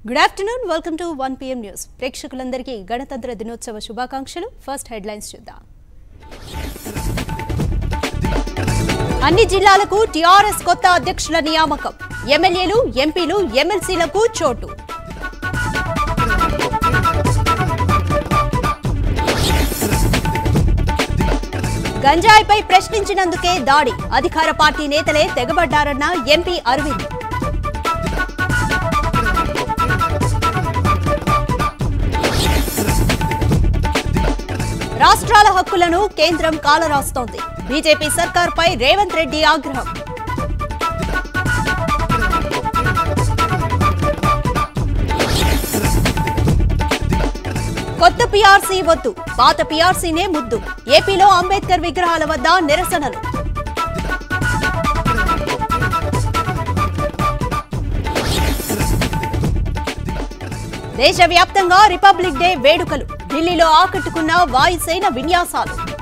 good afternoon welcome to one PM news ప్రేక్షకులందరికీ గణతంత్ర దినోత్సవ శుభాకాంక్షలు ఫస్ట్ హెడ్లైన్స్ చూద్దాం అన్ని జిల్లాలకు టీఆర్ఎస్ కొత్త అధ్యక్షుల నియామకం ఎమ్మెల్యేలు ఎంపీలు ఎమ్మెల్సీలకు చోటు గంజాయిపై ప్రశ్నించినందుకే దాడి అధికార పార్టీ నేతలే తెగబడ్డారన్న ఎంపీ అరవింద్ రాష్ట్రాల హక్కులను కేంద్రం కాలరాస్తోంది బీజేపీ సర్కార్పై రేవంత్ రెడ్డి ఆగ్రహం కొత్త పీఆర్సీ వద్దు పాత పీఆర్సీనే ముద్దు ఏపీలో అంబేద్కర్ విగ్రహాల వద్ద నిరసనలు దేశవ్యాప్తంగా రిపబ్లిక్ డే వేడుకలు ఢిల్లీలో ఆకట్టుకున్న వాయుసేన విన్యాసాలు